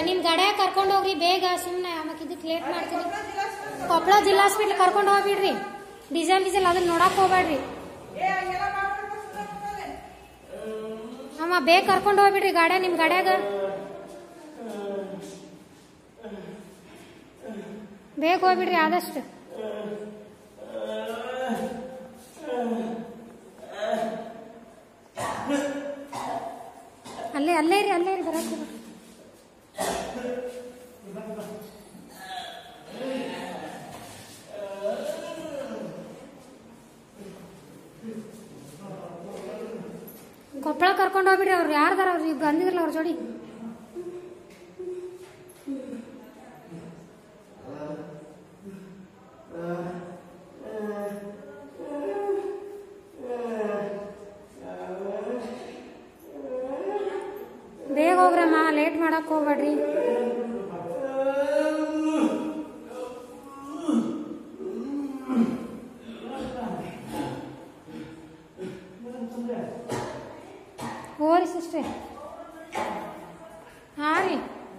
ನಿಮ್ ಗಡ್ಯಾಗ ಕರ್ಕೊಂಡು ಹೋಗ್ರಿ ಬೇಗ ಸುಮ್ಮನೆ ಆಮೇಲೆ ಇದಕ್ಕೆ ಲೇಟ್ ಮಾಡ್ತೀನಿ ಕೊಪ್ಪಳ ಜಿಲ್ಲಾ ಹಾಸ್ಪಿಟ್ಲ್ ಕರ್ಕೊಂಡು ಹೋಗ್ಬಿಡ್ರಿ ಡೀಸೆಲ್ ಡೀಸೆಲ್ ಅದನ್ನ ನೋಡಕ್ ಹೋಗ್ಬೇಡ್ರಿ ಅಮ್ಮ ಬೇಗ ಕರ್ಕೊಂಡು ಹೋಗ್ಬಿಡ್ರಿ ಗಾಡ್ಯ ನಿಮ್ ಗಾಡ್ಯಾಗ ಬೇಗ ಹೋಗ್ಬಿಡ್ರಿ ಆದಷ್ಟು ಅಲ್ಲೇ ಅಲ್ಲೇ ಇರಿ ಅಲ್ಲೇ ಇರಿ ಬರಕ್ಕೆ ಹೋಗ್ಬೇಡ್ರಿ. ಕೊಪ್ಪಳ ಕರ್ಕೊಂಡು ಹೋಗ್ಬಿಡ್ರಿ ಅವ್ರು ಯಾರ್ದಾರ ಅವ್ರು ಈಗ ಬಂದಿದ್ರಲ್ಲ ಅವ್ರ ಜೋಡಿ ಬೇಗ ಹೋಗ್ರಮ್ಮ ಲೇಟ್ ಮಾಡಕ್ ಹೋಗ್ಬೇಡ್ರಿ ಹೋರಿ ಸಿಸ್ಟ್ರೆ ಹಾ ರೀ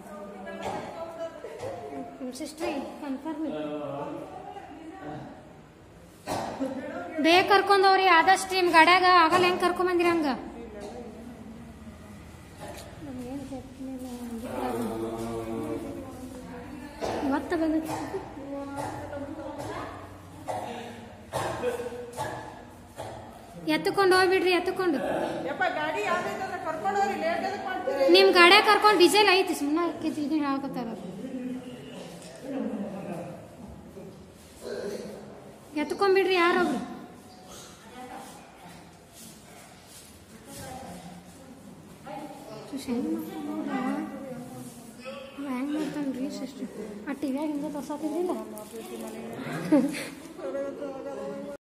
ಸಿಸ್ಟ್ರಿ ಕನ್ಫರ್ಮ್ ಬೇಗ ಕರ್ಕೊಂಡವ್ರಿ ಆದಷ್ಟು ನಿಮ್ ಗಡ್ಯಾಗ ಆಗಲ್ಲ ಹೆಂಗ್ ಕರ್ಕೊಂಬಂದಿರ ಹಂಗ ಇವತ್ತ ಬಂದೈತಿ ಎತ್ತಕೊಂಡು ಹೋಗ್ಬಿಡ್ರಿ ಎತ್ತಕೊಂಡು ಯಪ್ಪ ಗಾಡಿ ಯಾವ್ದೈತಂದ್ರೆ ಕರ್ಕೊಂಡೋರಿ ಲೇಟ್ ಎದಕ್ ಮಾಡ್ತೀರಿ ನಿಮ್ ಗಾಡ್ಯಾಗ ಕರ್ಕೊಂಡು ಡೀಸೆಲ್ ಐತಿ ಸುಮ್ಮನೆ ಇದನ್ನ ಹೇಳಕತ್ತಾರ ಎತ್ಕೊಂಡ್ಬಿಡ್ರಿ ಯಾರೊಬ್ರು ಹೆಂಗ್ ಹೆಂಗ್ ಮಾಡ್ತಾನ್ರಿ ಸಿಸ್ಟರ್ ಆ ಟಿವಿಯಾಗ ಹಿಂಗೆ ತೋರ್ಸಾತಿದ್ರಿಲ್ಲ